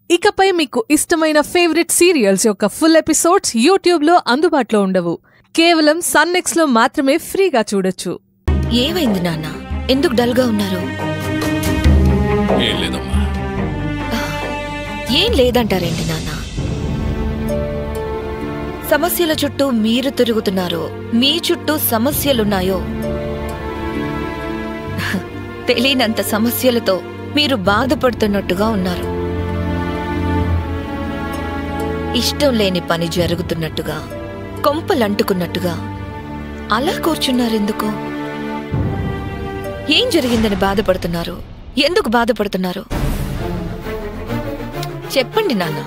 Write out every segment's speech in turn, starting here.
ఇకపై మీకు ఇష్టమైన ఫేవరెట్ సీరియల్స్ యొక్క ఫుల్ ఎపిసోడ్స్ యూట్యూబ్లో అందుబాటులో ఉండవు కేవలం సన్నెక్స్ లో మాత్రమే ఫ్రీగా చూడొచ్చు ఏమైంది నాన్న ఎందుకు డల్గా ఉన్నారు ఏం లేదమ్మా ఏం లేదంటారేంటి నాన్న సమస్యల చుట్టూ మీరు తిరుగుతున్నారో మీ చుట్టూ సమస్యలున్నాయో తెలియనంత సమస్యలతో మీరు బాధపడుతున్నట్టుగా ఉన్నారు ఇష్టం లేని పని జరుగుతున్నట్టుగా కొంపలంటుకున్నట్టుగా అలా కూర్చున్నారెందుకు ఏం జరిగిందని బాధపడుతున్నారు ఎందుకు బాధపడుతున్నారు చెప్పండి నాన్న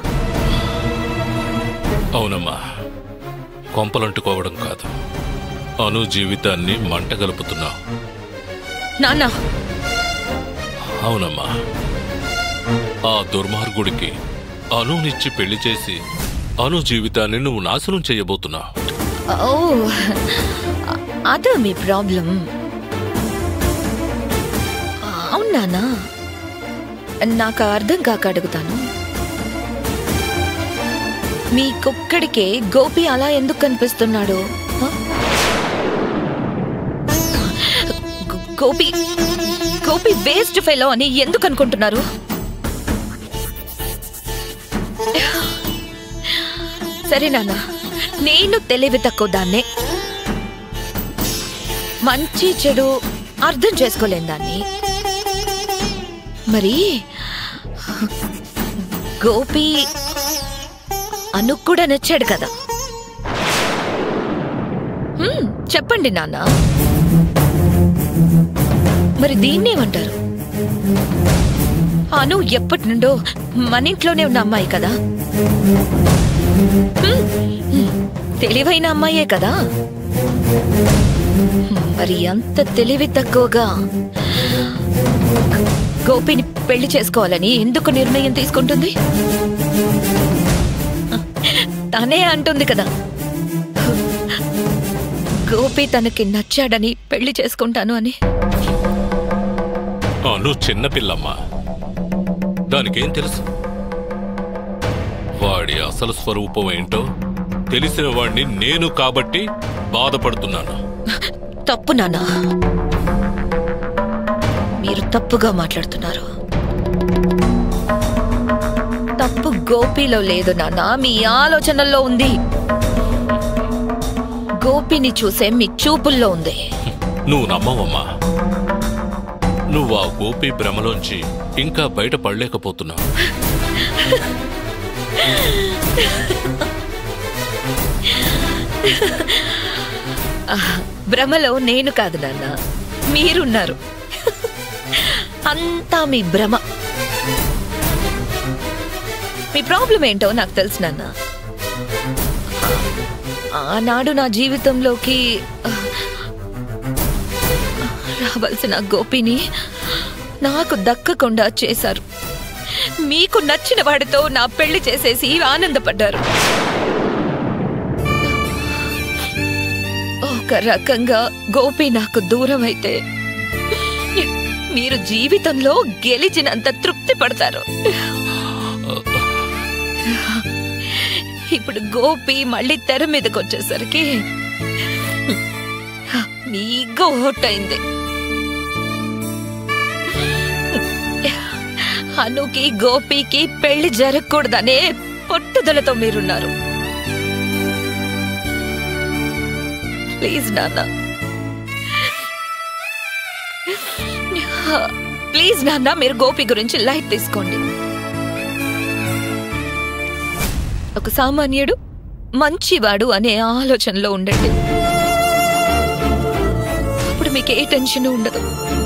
అవునమ్మా కొంపలంటుకోవడం కాదు అను జీవితాన్ని మంట గలుపుతున్నావు నాన్న అవునమ్మా ఆ దుర్మార్గుడికి అనునిచ్చి పెళ్లి చేసి అను జీవితాన్ని నువ్వు నాశనం చేయబోతున్నావు ఓ అదా మీ ప్రాబ్లం అవునానా నాకు అర్థం కాక అడుగుతాను మీకొక్కడికే గోపి అలా ఎందుకు కనిపిస్తున్నాడు హ? గో- గోపి గోపి వేస్ట్ ఫెలో అని ఎందుకు అనుకుంటున్నారు సరే నాన్న నేను తెలివి తక్కువ దాన్నే మంచి చెడు అర్థం చేసుకోలేను దాన్ని మరి గోపి అనుకు కూడా నచ్చాడు కదా హ్మ్, చెప్పండి నాన్న మరి దీన్నేమంటారు అను ఎప్పటి నుండో మన ఇంట్లోనే ఉన్న అమ్మాయి కదా హ్మ్, హ్మ్, తెలివైన అమ్మాయే కదా మరి అంత తెలివి తక్కువగా గోపిని పెళ్లి చేసుకోవాలని ఎందుకు నిర్ణయం తీసుకుంటుంది తనే అంటుంది కదా గోపి తనకి నచ్చాడని పెళ్లి చేసుకుంటాను అని అను చిన్నపిల్లమ్మా దానికేం తెలుసు వాడి అసలు స్వరూపం ఏంటో తెలిసిన వాడిని నేను కాబట్టి బాధపడుతున్నాను తప్పు నాన్న మీరు తప్పుగా మాట్లాడుతున్నారు తప్పు గోపిలో లేదు నాన్న మీ ఆలోచనల్లో ఉంది గోపిని చూసే మీ చూపుల్లో ఉంది నువ్వు నమ్మవమ్మా నువ్వు ఆ గోపి భ్రమలోంచి ఇంకా బయట పడలేకపోతున్నావు ఆహ్, భ్రమలో నేను కాదు నాన్న మీరున్నారు అంతా మీ భ్రమ మీ ప్రాబ్లం ఏంటో నాకు తెలుసు నాన్న ఆనాడు నా జీవితంలోకి ఆ, రావాల్సిన గోపిని నాకు దక్కకుండా చేశారు మీకు నచ్చిన వాడితో నా పెళ్లి చేసేసి ఆనందపడ్డారు ఒక రకంగా గోపి నాకు దూరం అయితే మీరు జీవితంలో గెలిచినంత తృప్తి పడతారు ఇప్పుడు గోపి మళ్ళీ తెర మీదకి వచ్చేసరికి మీ గోటైంది అనుకి గోపికి పెళ్లి జరగకూడదనే పట్టుదలతో మీరున్నారు ప్లీజ్ నాన్న ప్లీజ్ నాన్న మీరు గోపి గురించి లైట్ తీసుకోండి ఒక సామాన్యుడు మంచివాడు అనే ఆలోచనలో ఉండండి అప్పుడు మీకు ఏ టెన్షన్ ఉండదు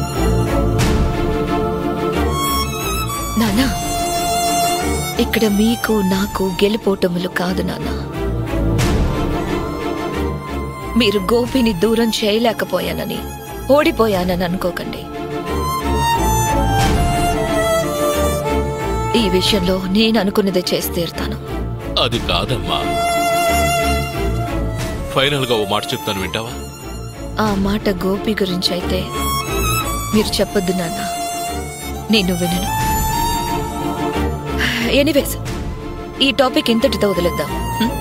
నానా ఇక్కడ మీకు నాకు గెలిపోటములు కాదు నాన్నా మీరు గోపిని దూరం చేయలేకపోయానని ఓడిపోయానని అనుకోకండి ఈ విషయంలో నేను అనుకున్నదే చేసి తీరుతాను అది కాదమ్మా ఫైనల్ గా ఓ మాట చెప్తాను వింటావా ఆ మాట గోపి గురించి అయితే మీరు చెప్పొద్దు నాన్న నేను వినను ఎనీవేస్ ఈ టాపిక్ ఇంతటితో వదిలేద్దాం హ్మ్?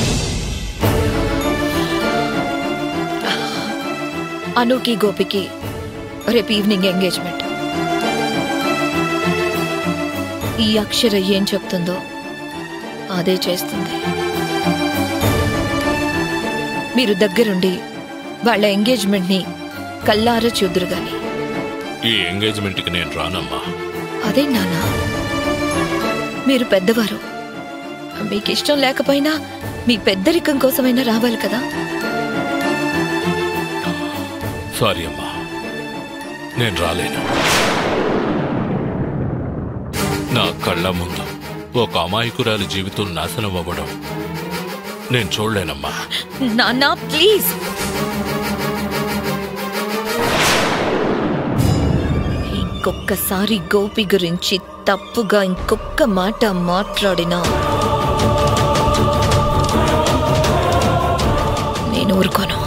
అనుకి గోపికి రేపు ఈవినింగ్ ఎంగేజ్మెంట్ ఈ అక్షర ఏం చెప్తుందో అదే చేస్తుంది మీరు దగ్గరుండి వాళ్ళ ఎంగేజ్మెంట్ని కల్లారా చూదురు గాని ఈ ఎంగేజ్మెంట్కి నేను రానమ్మా అదే నాన్న మీరు పెద్దవారు మీకు ఇష్టం లేకపోయినా మీ పెద్దరికం కోసమైనా రావాలి కదా సారీ అమ్మా నేను రాలేను నా కళ్ళ ముందు ఒక అమాయకురాలి జీవితం నాశనం అవ్వడం నేను చూడలేనమ్మా నాన్న ప్లీజ్ ఇంకొక్కసారి గోపి గురించి తప్పుగా ఇంకొక్క మాట మాట్లాడినా నేను ఊరుకోను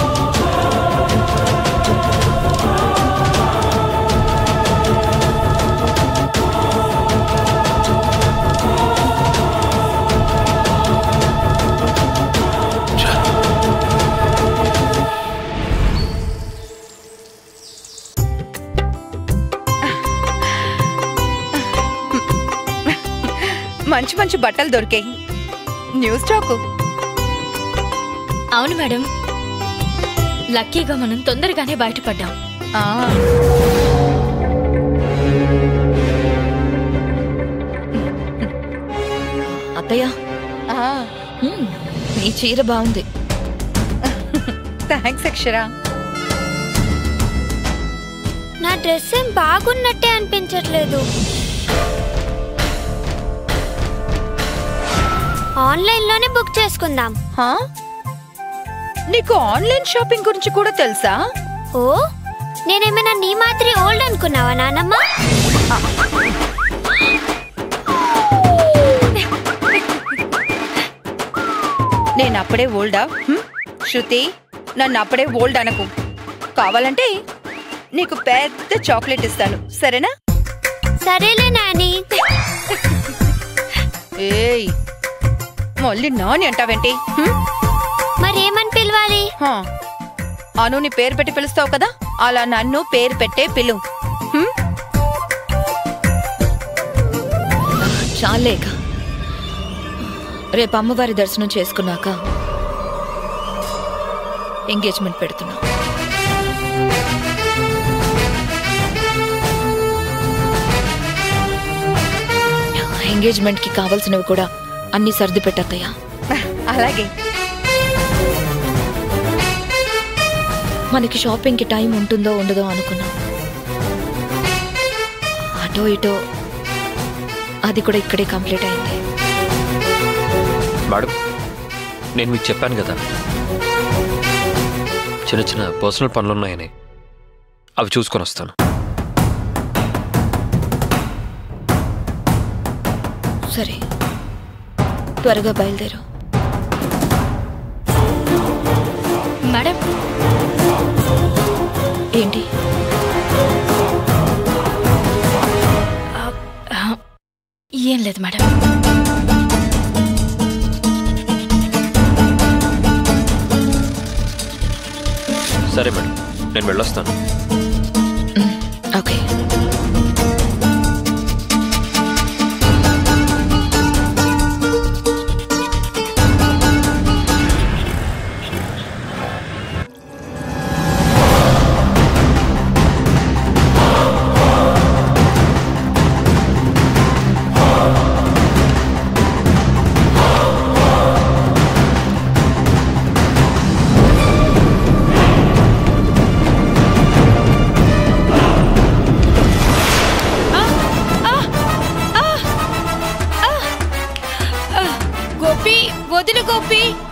ఛ! మంచి మంచి బట్టలు దొరికాయి న్యూ స్టాక్ అవును మేడం లక్కీగా మనం తొందరగానే బయటపడ్డాం ఆ, అత్తయ్య ఆ, హ్మ్, నీ చీర బాగుంది థాంక్స్ అక్షరా నా డ్రెస్ ఏం బాగున్నట్టే అనిపించట్లేదు ఆన్లైన్లోనే బుక్ చేసుకుందాం హా? నీకు ఆన్లైన్ షాపింగ్ గురించి కూడా తెలుసా ఓ నేనేమైనా నీ మాదిరి ఓల్డ్ అనుకున్నావా నానమ్మ నేను అప్పుడే ఓల్డా హ్మ్? శృతి నన్ను అప్పుడే ఓల్డ్ అనకు కావాలంటే నీకు పెద్ద చాక్లెట్ ఇస్తాను సరేనా సరేలే నాని ఏయ్ మళ్ళీ నాని అంటావేంటి హ్మ్? మరి ఏమని పిలవాలి హా. అను నీ పేరు పెట్టి పిలుస్తావు కదా అలా నన్ను పేరు పెట్టే పిలు హ్మ్? చాలేక రేపు అమ్మవారి దర్శనం చేసుకున్నాక ఎంగేజ్మెంట్ పెడుతున్నా ఎంగేజ్మెంట్ కి కావాల్సినవి కూడా అన్ని సర్ది పెట్టద్దయ్యా అలాగే మనకి షాపింగ్ కి టైం ఉంటుందో ఉండదో అనుకున్నాం అటో ఇటో అది కూడా ఇక్కడే కంప్లీట్ అయింది మేడం నేను మీకు చెప్పాను కదా చిన్న చిన్న పర్సనల్ పనులు ఉన్నాయని అవి చూసుకొని వస్తాను సరే త్వరగా బయలుదేరు మేడం ఏంటి ఏం లేదు మేడం సరే మేడం నేను వెళ్ళొస్తాను ఓకే గోపి వదిన గోపి